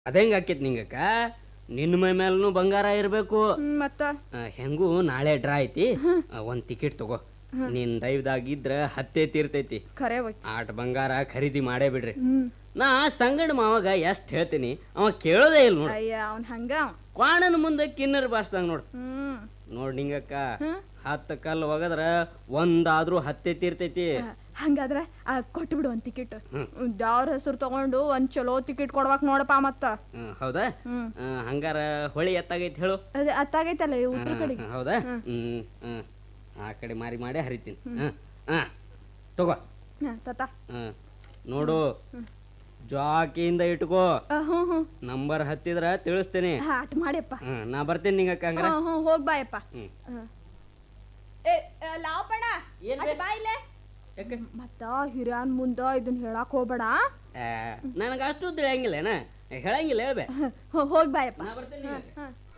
ಅದಂಗ ಆಕೇತ್ ನಿಂಗಕ್ಕ ನಿನ್ನ ಮೈ ಮೇಲೂ ಬಂಗಾರ ಇರಬೇಕು ಹ್ಮ್ ಮತ್ತ ಹೆಂಗೂ ನಾಳೆ ಡ್ರಾ ಐತಿ ಆ, ಒಂದ್ ಟಿಕೆಟ್ ತಗೋ ನಿನ್ ದೈವದಾಗಿದ್ರ ಹತ್ತೆ ತೀರ್ತೈತಿ ಖರೆ ಹೋಯ್ತು ಆಟ ಬಂಗಾರ ಖರೀದಿ ಮಾಡೇ ಬಿಡ್ರಿ ಹ್ಮ್ ನಾ ಸಂಗಡ ಮಾವಾಗ ಎಷ್ಟ್ ಹೇಳ್ತೀನಿ ಅವ ಕೇಳೋದೇ ಇಲ್ಲ ನೋಡು ಅಯ್ಯ ಅವ್ನ್ ಹಂಗ ಅವ. ಕ್ವಾಣನ ಮುಂದೆ ಕಿನ್ನರ್ ಬಾರ್ಸ್ದಂಗ ನೋಡು ಹ್ಮ್ ನೋಡ್ ನಿಂಗಕ್ಕ ಹ್ಮ್ ಹತ್ತು ಕಲ್ಲು ಒಗದ್ರ ಒಂದಾದ್ರೂ ಹತ್ತೆ ತೀರ್ತೈತಿ ಆ, ಹಂಗಾದ್ರೆ ಆ, ಕೊಟ್ಟು ಬಿಡು ಒಂದ್ ಟಿಕೆಟ್ ಅವ್ರ ಹೆಸರು ತಗೊಂಡು ಒಂದ್ ಚಲೋ ಟಿಕೆಟ್ ಕೊಡ್ವಾಕ್ ನೋಡಪ್ಪ ಮತ್ತ ಹ್ಮ್, ಹೌದಾ ಹ್ಮ್ ಆ, ಹಂಗಾರ ಹೊಳಿ ಎತ್ತಾಗೈತಿ ಹೇಳು ಅದೇ ಅತ್ತಾಗೈತಲ್ಲ ಈ ಉತ್ತರ ಕಡೆಗೆ ಹಾ, ಹೌದಾ ಹ್ಮ್ ಹ್ಮ್ ಆ ಕಡೆ ಮಾರಿ ಮಾಡೇ ಹರಿತೀನಿ ಹ್ಮ್ ಹಾ ತಗೋ ಹಾ, ತಾತ ಹ್ಮ್ ನೋಡು ಜಾಕಿಯಿಂದ ಇಟ್ಕೋ ಆ, ಹ್ಞೂ ಹ್ಞೂ ನಂಬರ್ ಹತ್ತಿದ್ರ ತಿಳಿಸ್ತೇನೆ ಹಾ ಅಟ್ ಮಾಡಿಯಪ್ಪ ಹ್ಮ್ ನಾ ಬರ್ತೇನೆ ನಿಂಗಕ್ಕ ಹಂಗಾರ ಹ್ಞೂ ಹ್ಞೂ ಹೋಗ್ ಬಾಯಪ್ಪ ಹ್ಮ್ ಹಾ. ಏ ಆ, ಲಾವಪ್ಪಣ್ಣ ಏನ್ ಅಟ್ ಬೇ? ಬಾ ಇಲ್ಲೇ ಯಾಕೆ ಮತ್ತ ಹಿರಿಯನ್ ಮುಂದ ಇದನ್ನ ಹೇಳಕ್ ಹೋಗ್ಬೇಡ ನನಗೆ ಅಷ್ಟು ತಿಳಿಯಂಗಿಲ್ಲೇನ ಹೇಳಂಗಿಲ್ಲ ಹೇಳ್ಬೆ ಹೋ- ಹೋಗ್ ಬಾಯಪ್ಪ ನಾ ಬರ್ತೇನೆ ಹಾ, ನಿಂಗಕ್ಕ. ಹಾ.